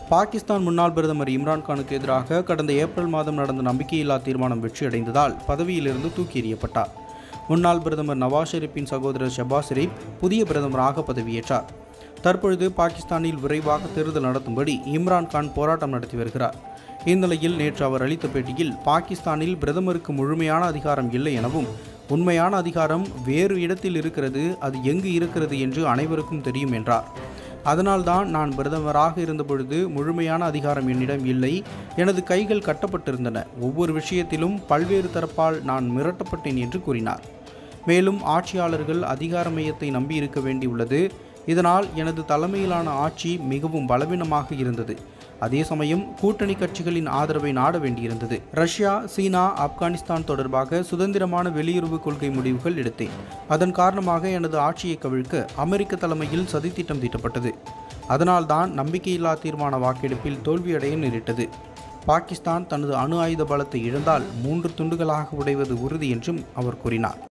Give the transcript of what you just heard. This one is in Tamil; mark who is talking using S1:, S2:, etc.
S1: பாகிஸ்தான் முன்னாள் பிரதமர் இம்ரான்கானுக்கு எதிராக கடந்த ஏப்ரல் மாதம் நடந்த நம்பிக்கையில்லா தீர்மானம் வெற்றியடைந்ததால் பதவியிலிருந்து தூக்கி எறியப்பட்டார் முன்னாள் பிரதமர் நவாஸ் ஷெரீப்பின் சகோதரர் ஷெபாஸ் ஷெரீப் புதிய பிரதமராக பதவியேற்றார் தற்பொழுது பாகிஸ்தானில் விரைவாக தேர்தல் நடத்தும்படி இம்ரான்கான் போராட்டம் நடத்தி வருகிறார் இந்நிலையில் நேற்று அவர் அளித்த பேட்டியில் பாகிஸ்தானில் பிரதமருக்கு முழுமையான அதிகாரம் இல்லை எனவும் உண்மையான அதிகாரம் வேறு இடத்தில் இருக்கிறது அது எங்கு இருக்கிறது என்று அனைவருக்கும் தெரியும் என்றார் அதனால்தான் நான் பிரதமராக இருந்தபொழுது முழுமையான அதிகாரம் என்னிடம் இல்லை எனது கைகள் கட்டப்பட்டிருந்தன ஒவ்வொரு விஷயத்திலும் பல்வேறு தரப்பால் நான் மிரட்டப்பட்டேன் என்று கூறினார் மேலும் ஆட்சியாளர்கள் அதிகார மையத்தை நம்பியிருக்க வேண்டியுள்ளது இதனால் எனது தலைமையிலான ஆட்சி மிகவும் பலவீனமாக இருந்தது அதே சமயம் கூட்டணி கட்சிகளின் ஆதரவை நாட வேண்டியிருந்தது ரஷ்யா சீனா ஆப்கானிஸ்தான் தொடர்பாக சுதந்திரமான வெளியுறவு கொள்கை முடிவுகள் எடுத்தேன் அதன் காரணமாக எனது ஆட்சியை கவிழ்க்க அமெரிக்க தலைமையில் சதித்திட்டம் தீட்டப்பட்டது அதனால்தான் நம்பிக்கையில்லா தீர்மான வாக்கெடுப்பில் தோல்வியடைய நேரிட்டது பாகிஸ்தான் தனது அணு ஆயுத பலத்தை இழந்தால் மூன்று துண்டுகளாக உடைவது உறுதி என்றும் அவர் கூறினார்